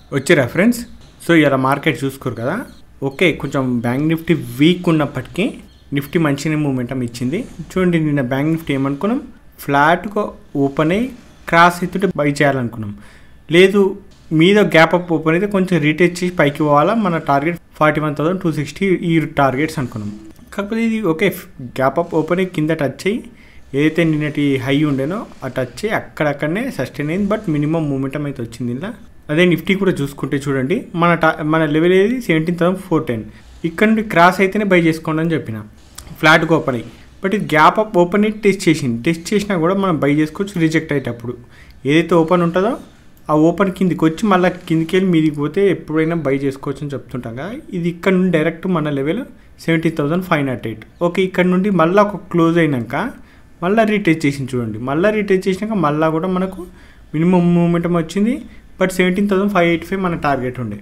వచ్చారా friends so ఇలా market చూసుకోరు కదా ఓకే కొంచెం బ్యాంక్ నిఫ్టీ వీక్ ఉన్నప్పటికీ నిఫ్టీ మంచిగా మూమెంటం ఇచ్చింది చూడండి నిన్న బ్యాంక్ నిఫ్టీ ఏమనుకున్నాం ఫ్లాట్గా ఓపెన్ అయ్యి క్రాస్ అవుతుంటే బై చేయాలనుకున్నాం లేదు మీద గ్యాప్ అప్ ఓపెన్ అయితే కొంచెం రీటేచ్ చేసి పైకి పోవాలా మన target forty one thousand two sixty ఈ టార్గెట్స్ అనుకున్నాం కాకపోతే ఇది ఓకే గ్యాప్ అప్ ఓపెన్ అయ్యి కింద టచ్ అయ్యి ఏదైతే నిన్నటి హై ఉండేనో ఆ టచ్ అయ్యి అక్కడక్కడనే సస్టైన్ అయింది బట్ మినిమం మూమెంటం అయితే వచ్చింది ఇలా అదే నిఫ్టీ కూడా చూసుకుంటే చూడండి మన టా మన లెవెల్ ఏది సెవెంటీన్ థౌసండ్ ఫోర్ టెన్ ఇక్కడ నుండి క్రాస్ అయితేనే బై చేసుకోండి అని చెప్పిన ఫ్లాట్గా ఓపెన్ అయ్యి బట్ ఇది గ్యాప్ అప్ ఓపెన్ అయ్యి టెస్ట్ చేసింది టెస్ట్ చేసినా కూడా మనం బై చేసుకోవచ్చు రిజెక్ట్ అయ్యేటప్పుడు ఏదైతే ఓపెన్ ఉంటుందో ఆ ఓపెన్ కిందికి వచ్చి మళ్ళీ కిందికి వెళ్ళి మీదికి పోతే ఎప్పుడైనా బై చేసుకోవచ్చు అని చెప్తుంటాం కదా ఇది ఇక్కడ నుండి డైరెక్ట్ మన level seventeen thousand five nought eight okay ఇక్కడ నుండి మళ్ళీ ఒక క్లోజ్ అయినాక మళ్ళీ రీటేచ్ చేసింది చూడండి మళ్ళీ రీటేచ్ చేసినాక మళ్ళీ కూడా మనకు మినిమం మూమెంటం వచ్చింది but seventeen thousand five eighty five మన టార్గెట్ ఉండే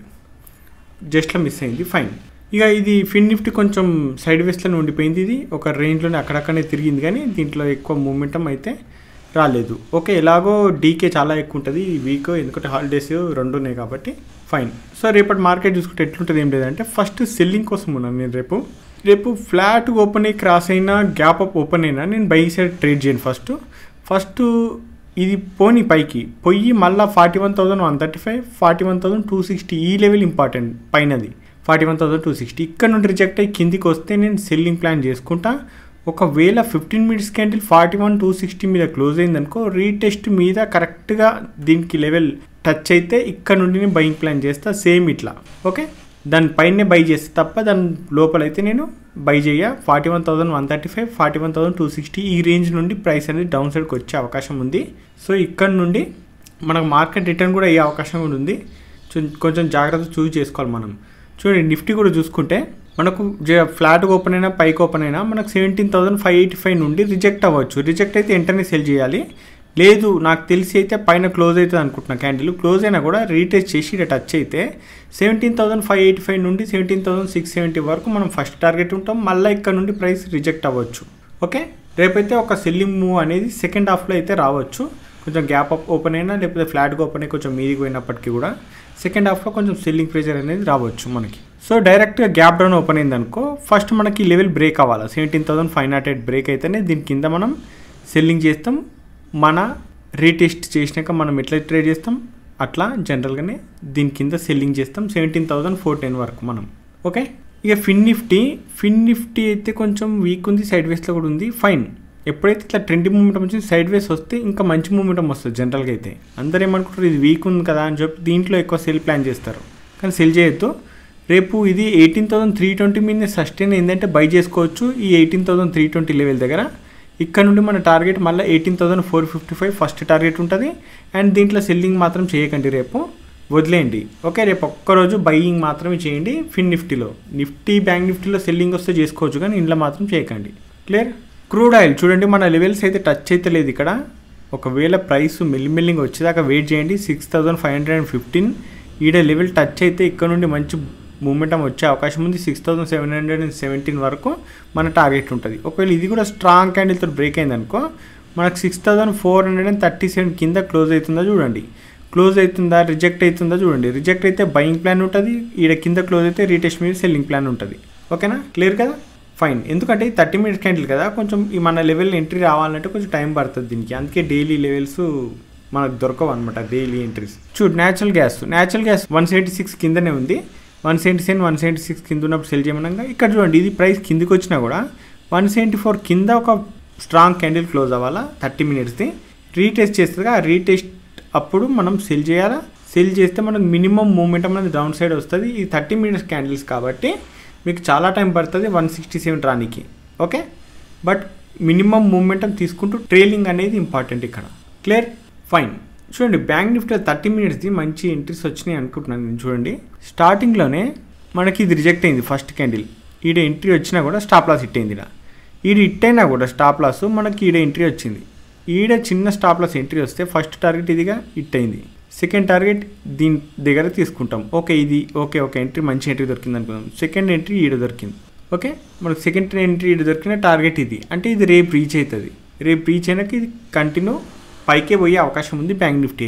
జస్ట్లో మిస్ అయింది ఫైన్ ఇక ఇది ఫిన్ నిఫ్టీ కొంచెం సైడ్ వేస్లోనే ఉండిపోయింది ఇది ఒక రేంజ్లోనే అక్కడక్కడనే తిరిగింది కానీ దీంట్లో ఎక్కువ మూమెంటం అయితే రాలేదు ఓకే ఎలాగో డీకే చాలా ఎక్కువ ఉంటుంది ఈ వీక్ ఎందుకంటే హాలిడేస్ రెండు ఉన్నాయి కాబట్టి ఫైన్ సో రేపటి మార్కెట్ చూసుకుంటే ఎట్లుంటుంది ఏం లేదంటే ఫస్ట్ సెల్లింగ్ కోసం ఉన్నాను నేను రేపు రేపు ఫ్లాట్ ఓపెన్ అయ్యి క్రాస్ అయినా గ్యాప్ అప్ ఓపెన్ అయినా నేను బై సైడ్ ట్రేడ్ చేయను ఫస్ట్ ఫస్ట్ ఇది పోని పైకి పొయ్యి మళ్ళీ forty one thousand one thirty five forty one thousand two sixty ఈ లెవెల్ ఇంపార్టెంట్ పైనది forty one thousand two sixty ఇక్కడ నుండి రిజెక్ట్ అయ్యి కిందికి వస్తే నేను సెల్లింగ్ ప్లాన్ చేసుకుంటా ఒకవేళ fifteen minutes candle forty one two sixty మీద క్లోజ్ అయిందనుకో రీటెస్ట్ మీద కరెక్ట్గా దీనికి లెవెల్ టచ్ అయితే ఇక్కడ నుండి నేను బయింగ్ ప్లాన్ చేస్తా సేమ్ ఇట్లా ఓకే దాని పైనే బై చేస్తే తప్ప దాని లోపలైతే నేను బై చేయ forty one thousand one thirty five forty one thousand two sixty ఈ రేంజ్ నుండి ప్రైస్ అనేది డౌన్ సైడ్కి వచ్చే అవకాశం ఉంది సో ఇక్కడ నుండి మనకు మార్కెట్ రిటర్న్ కూడా అయ్యే అవకాశం కూడా ఉంది కొంచెం జాగ్రత్త చూస్ చేసుకోవాలి మనం చూడండి నిఫ్టీ కూడా చూసుకుంటే మనకు ఫ్లాట్ ఓపెన్ అయినా పైకి ఓపెన్ అయినా మనకు seventeen thousand five eighty five నుండి రిజెక్ట్ అవ్వచ్చు రిజెక్ట్ అయితే వెంటనే సెల్ చేయాలి లేదు నాకు తెలిసి అయితే పైన క్లోజ్ అవుతుంది అనుకుంటున్నా క్యాండిల్ క్లోజ్ అయినా కూడా రీటెస్ట్ చేసి ఇక్కడ టచ్ అయితే seventeen thousand five eighty five నుండి సెవెంటీన్ థౌసండ్ సిక్స్ సెవెంటీ వరకు మనం ఫస్ట్ టార్గెట్ ఉంటాం మళ్ళీ ఇక్కడ నుండి ప్రైస్ రిజెక్ట్ అవ్వచ్చు ఓకే రేపైతే ఒక సెల్లింగ్ మూవ్ అనేది సెకండ్ హాఫ్లో అయితే రావచ్చు కొంచెం గ్యాప్ అప్ ఓపెన్ అయినా లేకపోతే ఫ్లాట్గా ఓపెన్ అయ్యి కొంచెం మీదికి పోయినప్పటికీ కూడా సెకండ్ హాఫ్లో కొంచెం సెల్లింగ్ ప్రెజర్ అనేది రావచ్చు మనకి సో డైరెక్ట్గా గ్యాప్ డౌన్ ఓపెన్ అయింది అనుకో ఫస్ట్ మనకి లెవెల్ బ్రేక్ అవ్వాలి seventeen thousand five nought eight break అయితేనే దీని కింద మనం సెల్లింగ్ చేస్తాం మన రీటెస్ట్ చేసినాక మనం ఎట్లా ట్రేడ్ చేస్తాం అట్లా జనరల్గానే దీని కింద సెల్లింగ్ చేస్తాం సెవెంటీన్ థౌసండ్ ఫోర్ టెన్ వరకు మనం ఓకే ఇక ఫిన్ నిఫ్టీ ఫిన్ నిఫ్టీ అయితే కొంచెం వీక్ ఉంది సైడ్ వేస్లో కూడా ఉంది ఫైన్ ఎప్పుడైతే ఇట్లా ట్రెండ్ మూమెంటం వచ్చింది సైడ్ వేస్ వస్తే ఇంకా మంచి మూమెంటం వస్తుంది జనరల్గా అయితే అందరూ ఏమనుకుంటారు ఇది వీక్ ఉంది కదా అని చెప్పి దీంట్లో ఎక్కువ సెల్ ప్లాన్ చేస్తారు కానీ సెల్ చేయొద్దు రేపు ఇది ఎయిటీన్ థౌసండ్ త్రీ ట్వంటీ మీద సస్టైన్ ఏంటంటే బై చేసుకోవచ్చు ఈ eighteen thousand three twenty level దగ్గర ఇక్కడ నుండి మన టార్గెట్ మళ్ళీ eighteen thousand four fifty five first target ఉంటుంది అండ్ దీంట్లో సెల్లింగ్ మాత్రం చేయకండి రేపు వదిలేయండి ఓకే రేపు ఒక్కరోజు బయింగ్ మాత్రమే చేయండి ఫిన్ నిఫ్టీలో నిఫ్టీ బ్యాంక్ నిఫ్టీలో సెల్లింగ్ వస్తే చేసుకోవచ్చు కానీ ఇంట్లో మాత్రం చేయకండి క్లియర్ క్రూడ్ ఆయిల్ చూడండి మన లెవెల్స్ అయితే టచ్ అయితే లేదు ఇక్కడ ఒకవేళ ప్రైస్ మెల్లిమెల్లింగ్ వచ్చేదాకా వెయిట్ చేయండి six thousand five hundred and fifteen ఈడ లెవెల్ టచ్ అయితే ఇక్కడ నుండి మంచి మూమెంటం వచ్చే అవకాశం ఉంది six thousand seven hundred and seventeen వరకు మన టార్గెట్ ఉంటుంది ఒకవేళ ఇది కూడా స్ట్రాంగ్ క్యాండిల్తో బ్రేక్ అయింది అనుకో మనకు six thousand four hundred and thirty seven కింద క్లోజ్ అవుతుందా చూడండి క్లోజ్ అవుతుందా రిజెక్ట్ అవుతుందా చూడండి రిజెక్ట్ అయితే బయింగ్ ప్లాన్ ఉంటుంది ఈడ కింద క్లోజ్ అయితే రీటెస్ట్ మీద సెల్లింగ్ ప్లాన్ ఉంటుంది ఓకేనా క్లియర్ కదా ఫైన్ ఎందుకంటే థర్టీ మినిట్స్ క్యాండిల్ కదా కొంచెం ఈ మన లెవెల్ ఎంట్రీ రావాలంటే కొంచెం టైం పడుతుంది దీనికి అందుకే డైలీ లెవెల్స్ మనకు దొరకవు అనమాట డైలీ ఎంట్రీస్ చూడు natural gas natural gas one seventy six కిందనే ఉంది one seventy seven one seventy six కింద ఉన్నప్పుడు సెల్ చేయమనగా ఇక్కడ చూడండి ఇది ప్రైస్ కిందికి వచ్చినా కూడా వన్ సెవెంటీ ఫోర్ కింద ఒక స్ట్రాంగ్ క్యాండిల్ క్లోజ్ అవ్వాలా థర్టీ మినిట్స్ది రీటెస్ట్ చేస్తుంది ఆ రీటెస్ట్ అప్పుడు మనం సెల్ చేయాలా సెల్ చేస్తే మనకు మినిమం మూమెంట్ అనేది డౌన్ సైడ్ వస్తుంది ఈ థర్టీ మినిట్స్ క్యాండిల్స్ కాబట్టి మీకు చాలా టైం పడుతుంది వన్ సిక్స్టీ సెవెన్ రానికి ఓకే బట్ మినిమం మూమెంటం తీసుకుంటూ ట్రైలింగ్ అనేది ఇంపార్టెంట్ ఇక్కడ క్లియర్ ఫైన్ చూడండి బ్యాంక్ నిఫ్టీలో థర్టీ మినిట్స్ది మంచి ఎంట్రీస్ వచ్చినాయి అనుకుంటున్నాను నేను చూడండి స్టార్టింగ్లోనే మనకి ఇది రిజెక్ట్ అయింది ఫస్ట్ క్యాండిల్ ఈడ ఎంట్రీ వచ్చినా కూడా స్టాప్ లాస్ హిట్ అయింది ఈడ హిట్ అయినా కూడా స్టాప్ లాస్ మనకి ఈడ ఎంట్రీ వచ్చింది ఈడ చిన్న స్టాప్ లాస్ ఎంట్రీ వస్తే ఫస్ట్ టార్గెట్ ఇదిగా హిట్ అయింది సెకండ్ టార్గెట్ దీని దగ్గర తీసుకుంటాం ఓకే ఇది ఓకే ఓకే ఎంట్రీ మంచి ఎంట్రీ దొరికింది అనుకుందాం సెకండ్ ఎంట్రీ ఈడ దొరికింది ఓకే మనకు సెకండ్ ఎంట్రీ ఈడ దొరికిన టార్గెట్ ఇది అంటే ఇది రేపు రీచ్ అవుతుంది రేపు రీచ్ అయినాక ఇది కంటిన్యూ పైకే పోయే అవకాశం ఉంది బ్యాంక్ నిఫ్టీ అయితే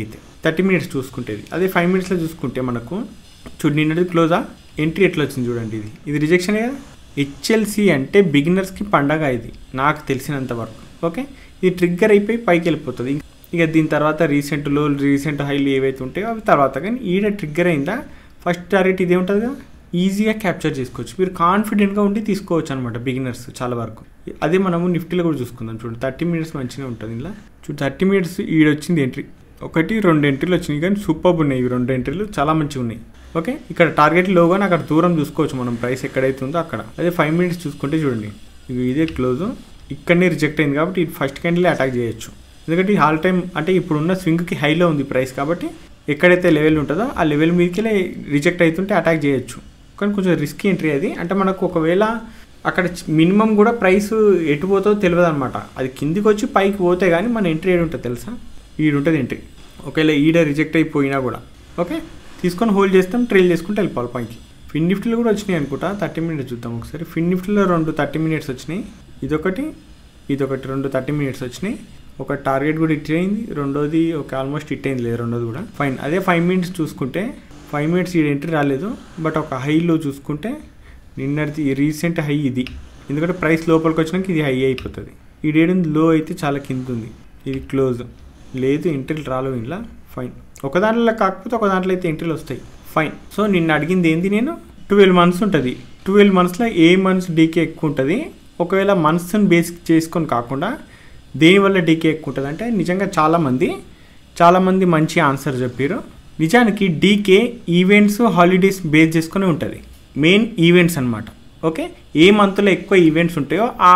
థర్టీ మినిట్స్ చూసుకుంటేది అదే ఫైవ్ మినిట్స్లో చూసుకుంటే మనకు చూడు నిన్నటి క్లోజా ఎంట్రీ ఎట్లా వచ్చింది చూడండి ఇది ఇది రిజెక్షన్ కదా హెచ్ఎల్సి అంటే బిగినర్స్కి పండగ ఇది నాకు తెలిసినంత వరకు ఓకే ఇది ట్రిగ్గర్ అయిపోయి పైకి వెళ్ళిపోతుంది ఇక దీని తర్వాత రీసెంట్ లో రీసెంట్ హైలు ఏవైతే ఉంటాయో అవి తర్వాత కానీ ఈడ ట్రిగ్గర్ అయిందా ఫస్ట్ టార్గెట్ ఇదే ఉంటుందిగా ఈజీగా క్యాప్చర్ చేసుకోవచ్చు మీరు కాన్ఫిడెంట్గా ఉండి తీసుకోవచ్చు అనమాట బిగినర్స్ చాలా వరకు అదే మనము నిఫ్టీలో కూడా చూసుకుందాం చూడు థర్టీ మినిట్స్ మంచిగా ఉంటుంది ఇలా చూడు థర్టీ మినిట్స్ ఈడొచ్చింది ఎంట్రీ ఒకటి రెండు ఎంట్రీలు వచ్చినాయి కానీ సూపర్ ఉన్నాయి ఇవి రెండు ఎంట్రీలు చాలా మంచిగా ఉన్నాయి ఓకే ఇక్కడ టార్గెట్ లోగానే అక్కడ దూరం చూసుకోవచ్చు మనం ప్రైస్ ఎక్కడైతే ఉందో అక్కడ అదే ఫైవ్ మినిట్స్ చూసుకుంటే చూడండి ఇవి ఇదే క్లోజ్ ఇక్కడనే రిజెక్ట్ అయింది కాబట్టి ఇది ఫస్ట్ క్యాండిల్ అటాక్ చేయొచ్చు ఎందుకంటే ఈ హాల్ టైం అంటే ఇప్పుడున్న స్వింగ్కి హైలో ఉంది ప్రైస్ కాబట్టి ఎక్కడైతే లెవెల్ ఉంటుందో ఆ లెవెల్ మీదకి రిజెక్ట్ అవుతుంటే అటాక్ చేయొచ్చు కానీ కొంచెం రిస్కీ ఎంట్రీ అది అంటే మనకు ఒకవేళ అక్కడ మినిమం కూడా ప్రైస్ ఎటు పోతుందో తెలియదు అనమాట అది కిందికి వచ్చి పైకి పోతే కానీ మన ఎంట్రీ ఏడు ఉంటుంది తెలుసా ఈడుంటుంది ఎంట్రీ ఒకవేళ ఈడ రిజెక్ట్ అయిపోయినా కూడా ఓకే తీసుకొని హోల్డ్ చేస్తాం ట్రైల్ చేసుకుంటే వెళ్ళిపోవాలి పైకి ఫిన్ నిఫ్టీలో కూడా వచ్చినాయి అనుకుంటా థర్టీ మినిట్స్ చూద్దాం ఒకసారి ఫిన్ నిఫ్టీలో రెండు థర్టీ మినిట్స్ వచ్చినాయి ఇదొకటి ఇదొకటి రెండు థర్టీ మినిట్స్ వచ్చినాయి ఒక టార్గెట్ కూడా హిట్ అయింది రెండోది ఒక ఆల్మోస్ట్ హిట్ అయింది లేదు రెండోది కూడా ఫైన్ అదే ఫైవ్ మినిట్స్ చూసుకుంటే ఫైవ్ మినిట్స్ ఈ ఎంట్రీ రాలేదు బట్ ఒక హైలో చూసుకుంటే నిన్నటి రీసెంట్ హై ఇది ఎందుకంటే ప్రైస్ లోపలికి వచ్చినాక ఇది హై అయిపోతుంది ఈ డేట్ లో అయితే చాలా కింద ఉంది ఇది క్లోజ్ లేదు ఎంట్రీలు రాలేవు ఇలా ఫైన్ ఒక దాంట్లో కాకపోతే ఒక దాంట్లో అయితే ఎంట్రీలు వస్తాయి ఫైన్ సో నిన్న అడిగింది ఏంది నేను ట్వెల్వ్ మంత్స్ ఉంటుంది ట్వెల్వ్ మంత్స్లో ఏ మంత్స్ డీకే ఎక్కువ ఉంటుంది ఒకవేళ మంత్స్ని బేస్ చేసుకొని కాకుండా దేనివల్ల డీకే ఎక్కువ ఉంటుంది అంటే నిజంగా చాలామంది చాలామంది మంచి ఆన్సర్ చెప్పారు నిజానికి డీకే ఈవెంట్స్ హాలిడేస్ బేస్ చేసుకొని ఉంటుంది మెయిన్ ఈవెంట్స్ అనమాట ఓకే ఏ మంత్లో ఎక్కువ ఈవెంట్స్ ఉంటాయో ఆ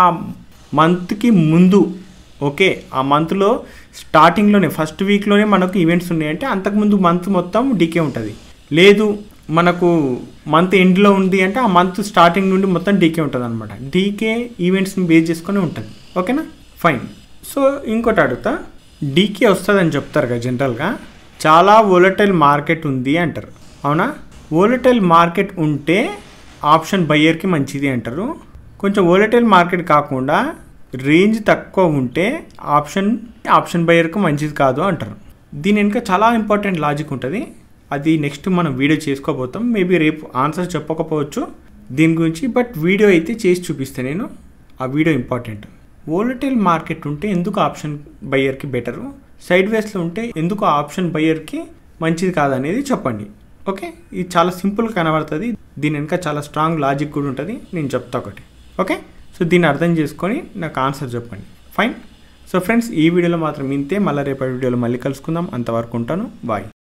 మంత్కి ముందు ఓకే ఆ మంత్లో స్టార్టింగ్లోనే ఫస్ట్ వీక్లోనే మనకు ఈవెంట్స్ ఉన్నాయంటే అంతకుముందు మంత్ మొత్తం డీకే ఉంటుంది లేదు మనకు మంత్ ఎండ్లో ఉంది అంటే ఆ మంత్ స్టార్టింగ్ నుండి మొత్తం డీకే ఉంటుంది అనమాట డీకే ఈవెంట్స్ని బేస్ చేసుకొని ఉంటుంది ఓకేనా ఫైన్ సో ఇంకోటి అడుగుతా డీకే వస్తుందని చెప్తారు కదా జనరల్గా చాలా వోలటైల్ మార్కెట్ ఉంది అంటారు అవునా వోలటైల్ మార్కెట్ ఉంటే ఆప్షన్ బయ్యర్కి మంచిది అంటారు కొంచెం వోలటైల్ మార్కెట్ కాకుండా రేంజ్ తక్కువ ఉంటే ఆప్షన్ ఆప్షన్ బయ్యర్కి మంచిది కాదు అంటారు దీని వెనుక చాలా ఇంపార్టెంట్ లాజిక్ ఉంటుంది అది నెక్స్ట్ మనం వీడియో చేసుకోబోతాం మేబీ రేపు ఆన్సర్ చెప్పకపోవచ్చు దీని గురించి బట్ వీడియో అయితే చేసి చూపిస్తాను నేను ఆ వీడియో ఇంపార్టెంట్ వోలటైల్ మార్కెట్ ఉంటే ఎందుకు ఆప్షన్ బయ్యర్కి బెటరు సైడ్ వేస్లో ఉంటే ఎందుకు ఆప్షన్ బయ్యర్కి మంచిది కాదనేది చెప్పండి ఓకే ఇది చాలా సింపుల్గా కనబడుతుంది దీని వెనుక చాలా స్ట్రాంగ్ లాజిక్ కూడా ఉంటుంది నేను చెప్తా ఒకటి ఓకే సో దీన్ని అర్థం చేసుకొని నాకు ఆన్సర్ చెప్పండి ఫైన్ సో ఫ్రెండ్స్ ఈ వీడియోలో మాత్రం ఇంతే మళ్ళీ రేపటి వీడియోలో మళ్ళీ కలుసుకుందాం అంతవరకు ఉంటాను బాయ్